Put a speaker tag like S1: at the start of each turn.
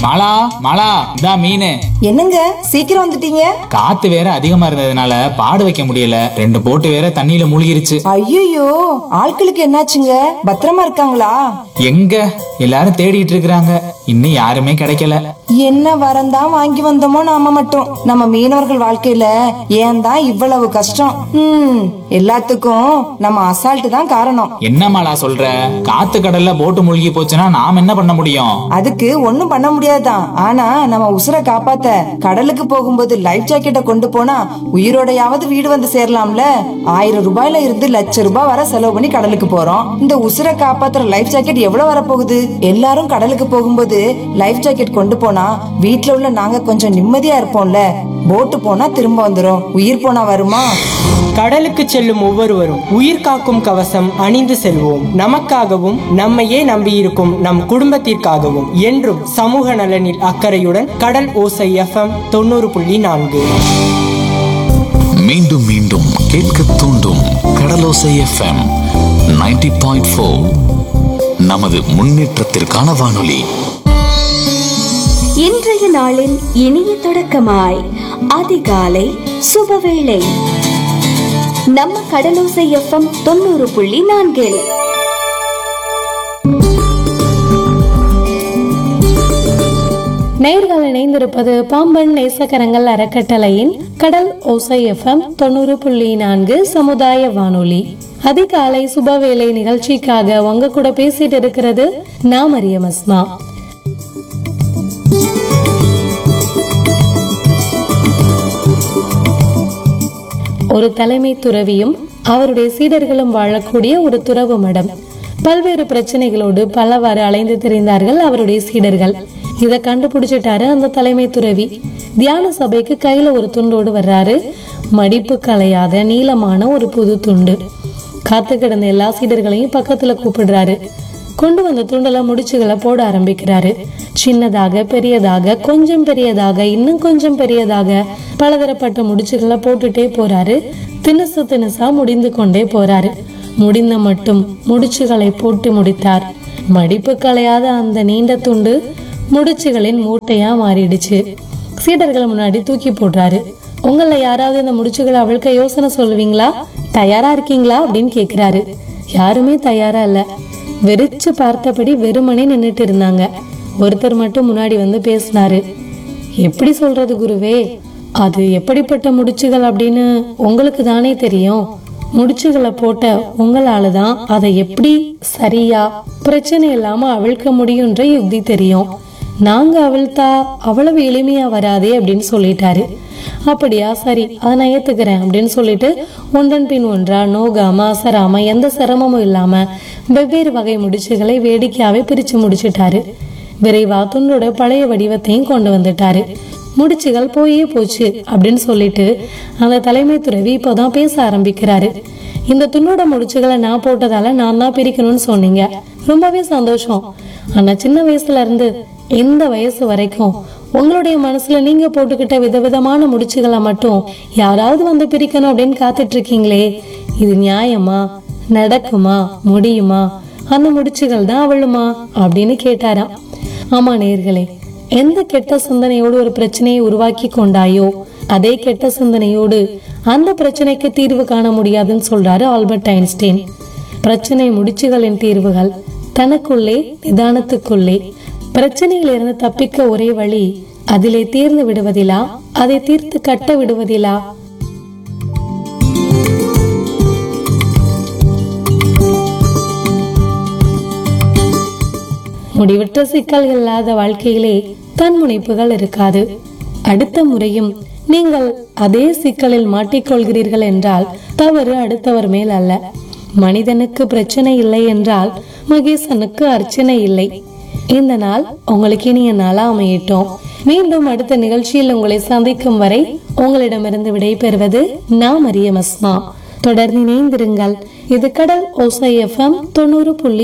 S1: மாலா மாலா இதா மீன்
S2: என்னங்க சீக்கிரம் வந்துட்டீங்க
S1: காத்து வேற அதிகமா இருந்ததுனால பாடு வைக்க முடியல ரெண்டு போட்டு வேற தண்ணியில மூழ்கிருச்சு
S2: ஐயோ ஆட்களுக்கு என்னாச்சுங்க பத்திரமா இருக்காங்களா
S1: எங்க எல்லாரும் தேடிட்டு இருக்கிறாங்க இன்னும் யாருமே கிடைக்கல
S2: என்ன வரந்தான் வாங்கி வந்தோமோ நாம மட்டும் நம்ம மீனவர்கள் வாழ்க்கையில ஏன் தான் இவ்வளவு கஷ்டம் ம் எல்லாத்துக்கும் நம்ம அசால்ட் தான் காரணம்
S1: என்ன மாலா சொல்ற காத்து கடல்ல போட்டு மூழ்கி போச்சுன்னா நாம் என்ன பண்ண முடியும்
S2: அதுக்கு ஒண்ணும் பண்ண முடியாதுதான் ஆனா நம்ம உசுரை காப்பாத்த கடலுக்கு போகும்போது லைஃப் ஜாக்கெட்டை கொண்டு போனா உயிரோடையாவது வீடு வந்து சேரலாம்ல ஆயிரம் ரூபாயில இருந்து லட்ச ரூபாய் வர செலவு பண்ணி கடலுக்கு போறோம் இந்த உசுரை காப்பாத்துற லைஃப் ஜாக்கெட் எவ்வளவு வரப்போகுது எல்லாரும் கடலுக்கு போகும்போது லைஃப் ஜாக்கெட் கொண்டு போனா வீட்ல உள்ள நாங்க கொஞ்சம் நிம்மதியா இருப்போம்ல போட்டு போனா திரும்ப வந்துரும் உயிர் போனா வருமா
S3: கடலுக்கு செல்லும் ஒவ்வொருவரும் உயிர் காக்கும் கவசம் அணிந்து செல்வோம் நமக்காகவும் நம்மையே நம்பியிருக்கும் நம் குடும்பத்திற்காகவும் என்றும் சமூக நலனில் அக்கறையுடன் கடல் ஓசை எஃப்எம் தொண்ணூறு புள்ளி நான்கு
S4: மீண்டும் மீண்டும் கேட்க தூண்டும் கடலோசை எஃப்எம் 90.4 பாயிண்ட் நமது முன்னேற்றத்திற்கான வானொலி
S5: இன்றைய நாளின் இனிய தொடக்கமாய் அதிகாலை சுபவேளை நம்ம கடலோசை எஃப்எம் தொண்ணூறு புள்ளி நான்கில்
S6: நேர்கள் இணைந்திருப்பது பாம்பன் நேசக்கரங்கள் அறக்கட்டளையின் கடல் ஓசை எஃப்எம் தொண்ணூறு புள்ளி நான்கு சமுதாய வானொலி அதிகாலை சுபவேளை நிகழ்ச்சிக்காக உங்க கூட பேசிட்டு இருக்கிறது நான் மரியம் அஸ்மா ஒரு தலைமை துறவியும் அவருடைய சீடர்களும் வாழக்கூடிய ஒரு துறவு மடம் பல்வேறு பிரச்சனைகளோடு பலவாறு அலைந்து திரிந்தார்கள் அவருடைய சீடர்கள் இத கண்டுபிடிச்சிட்டாரு அந்த தலைமை துறவி தியான சபைக்கு கையில ஒரு துண்டோடு வர்றாரு மடிப்பு கலையாத நீளமான ஒரு புது துண்டு காத்து கிடந்த எல்லா சீடர்களையும் பக்கத்துல கூப்பிடுறாரு கொண்டு வந்த துண்டல முடிச்சுகளை போட ஆரம்பிக்கிறாரு சின்னதாக பெரியதாக கொஞ்சம் பெரியதாக இன்னும் கொஞ்சம் பெரியதாக பலதரப்பட்ட முடிச்சுகளை போட்டுட்டே போறாரு தினுசு தினுசா முடிந்து கொண்டே போறாரு முடிந்த மட்டும் முடிச்சுகளை போட்டு முடித்தார் மடிப்பு கலையாத அந்த நீண்ட துண்டு முடிச்சுகளின் மூட்டையா மாறிடுச்சு சீடர்கள் முன்னாடி தூக்கி போடுறாரு உங்கள யாராவது இந்த முடிச்சுகளை அவளுக்கு யோசனை சொல்லுவீங்களா தயாரா இருக்கீங்களா அப்படின்னு கேக்குறாரு யாருமே தயாரா இல்ல வெறிச்சு பார்த்தபடி வெறுமனே நின்னுட்டு இருந்தாங்க ஒருத்தர் மட்டும் முன்னாடி வந்து பேசினாரு எப்படி சொல்றது குருவே அது எப்படிப்பட்ட முடிச்சுகள் அப்படின்னு உங்களுக்கு தானே தெரியும் முடிச்சுகளை போட்ட உங்களால தான் அதை எப்படி சரியா பிரச்சனை இல்லாம அவிழ்க்க முடியுன்ற யுக்தி தெரியும் நாங்க அவிழ்த்தா அவ்வளவு எளிமையா வராதே அப்படின்னு சொல்லிட்டாரு அப்படியா சரி அதை நான் ஏத்துக்கிறேன் அப்படின்னு சொல்லிட்டு ஒன்றன் பின் ஒன்றா நோகாம அசராம எந்த சிரமமும் இல்லாம வெவ்வேறு வகை முடிச்சுகளை வேடிக்கையாவே பிரிச்சு முடிச்சிட்டாரு விரைவா துண்டோட பழைய வடிவத்தையும் கொண்டு வந்துட்டாரு முடிச்சுகள் போயே போச்சு அப்படின்னு சொல்லிட்டு அந்த தலைமை துறவி இப்போதான் பேச ஆரம்பிக்கிறாரு இந்த துண்ணோட முடிச்சுகளை நான் போட்டதால நான் தான் பிரிக்கணும்னு சொன்னீங்க ரொம்பவே சந்தோஷம் ஆனா சின்ன வயசுல இருந்து எந்த வயசு வரைக்கும் உங்களுடைய மனசுல நீங்க போட்டுக்கிட்ட விதவிதமான முடிச்சுகளை மட்டும் யாராவது வந்து பிரிக்கணும் அப்படின்னு காத்துட்டு இருக்கீங்களே இது நியாயமா நடக்குமா முடியுமா அந்த முடிச்சுகள் தான் அவளுமா அப்படின்னு கேட்டாராம் ஆமா நேர்களே எந்த கெட்ட சிந்தனையோடு ஒரு பிரச்சனையை உருவாக்கி கொண்டாயோ அதே கெட்ட சிந்தனையோடு அந்த பிரச்சனைக்கு தீர்வு காண முடியாதுன்னு சொல்றாரு ஆல்பர்ட் ஐன்ஸ்டீன் பிரச்சனை முடிச்சுகளின் தீர்வுகள் தனக்குள்ளே நிதானத்துக்குள்ளே பிரச்சனையிலிருந்து தப்பிக்க ஒரே வழி அதிலே தீர்ந்து விடுவதிலா அதை தீர்த்து கட்ட விடுவதிலா முடிவற்ற சிக்கல்கள் இல்லாத வாழ்க்கையிலே தன்முனைப்புகள் இருக்காது அடுத்த முறையும் நீங்கள் அதே சிக்கலில் மாட்டிக்கொள்கிறீர்கள் என்றால் தவறு அடுத்தவர் மேல் அல்ல மனிதனுக்கு பிரச்சனை இல்லை என்றால் மகேசனுக்கு அர்ச்சனை இல்லை இந்த நாள் உங்களுக்கு இனிய நாளா அமையட்டும் மீண்டும் அடுத்த நிகழ்ச்சியில் உங்களை சந்திக்கும் வரை உங்களிடமிருந்து விடைபெறுவது நான் மரியம் அஸ்மா தொடர்ந்து இணைந்திருங்கள் இது கடல் ஓசை எஃப்எம் தொண்ணூறு புள்ளி